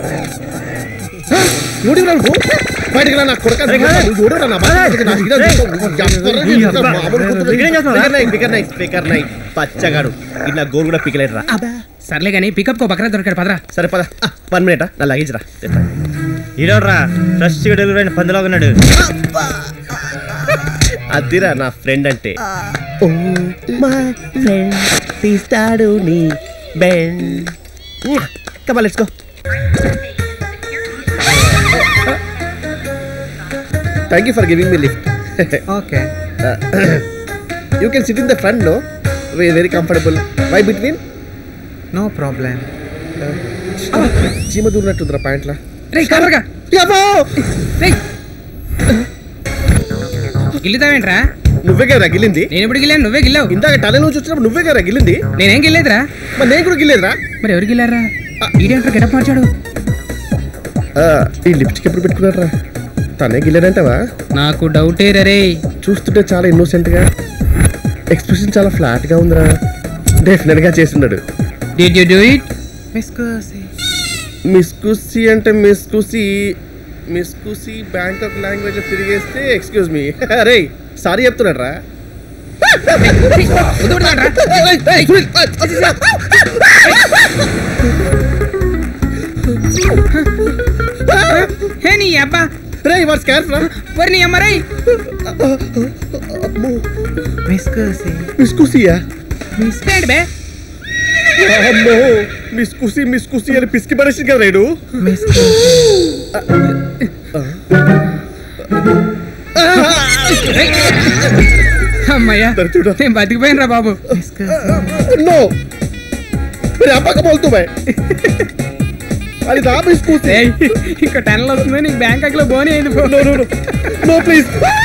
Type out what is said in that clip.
చూడు నాకు బయటికి రా నా కొడుక చూడు రా నా బాధ నా హీరో మామూలు స్పీకర్ నైట్ స్పీకర్ నైట్ పచ్చగాడు ఇది నా గోరు కూడా పికలేరు రా సర్లే కానీ పికప్ కో పక్కన దొరికాడు పదరా సరే పద వన్ మినిట్ నా లగేజ్ రా హీరో రా ఫ్రెష్ డెలివరీ అయిన పందులో ఉన్నాడు అదిరా నా ఫ్రెండ్ అంటే ఓ మై ఫ్రెండ్ తీస్తాడు నీ bend come on let's go thank you for giving me lift okay you can sit in the front no very comfortable why between no problem చీమ దూరినట్టుందిరా ప్యాంట్లా రే కవర్గా రే గిల్లుతావేంట్రా నువ్వే కదా గిల్లింది నేను ఎప్పుడు గిల్లాను నువ్వే గిల్లావు ఇందాక టనల్ నుంచి వచ్చినప్పుడు నువ్వే కదా గిల్లింది నేనేం గిల్లేదురా మరి నేను కూడా గిల్లేదురా మరి ఎవరు గిల్లారా ఈడేంట్రా గెటప్ మార్చాడు ఆ, ఈ లిప్స్టిక్ ఎప్పుడు పెట్టుకున్నారా తనే గిల్లాడంటావా నాకు డౌటే రే చూస్తుంటే చాలా innocent గా ఎక్స్ప్రెషన్ చాలా ఫ్లాట్ గా ఉందిరా డెఫినెట్ గా చేస్తున్నాడు డిడ్ యు డూ ఇట్ మిస్ కుసి అంటే మిస్ కుసి మిస్ కుసి బ్యాంకాక్ లాంగ్వేజ్ లో తిరిగేస్తే ఎక్స్క్యూజ్ మీ అరే సారీ చెప్తున్నాడు రా హే నీ అబ్బా రే వాట్ స్కార్ఫ్ రా మరి నీ అమ్మ రేయ్ మిస్ కుసియా ఏంటి బే అమ్మో మిస్ కుసి మిస్ కుసి అని పిసికి పడేసి కదా రేడు అమ్మయ్యా तर చూడు నేను బతికిపోయినరా బాబు नो मेरे अब्बा का बोल तू मैं अरे ना मिस कुसी ఏయ్, ఇంకో టెన్లు వస్తుంది నీకు బ్యాంకాక్ లో బోని అయింది పో. No no no no please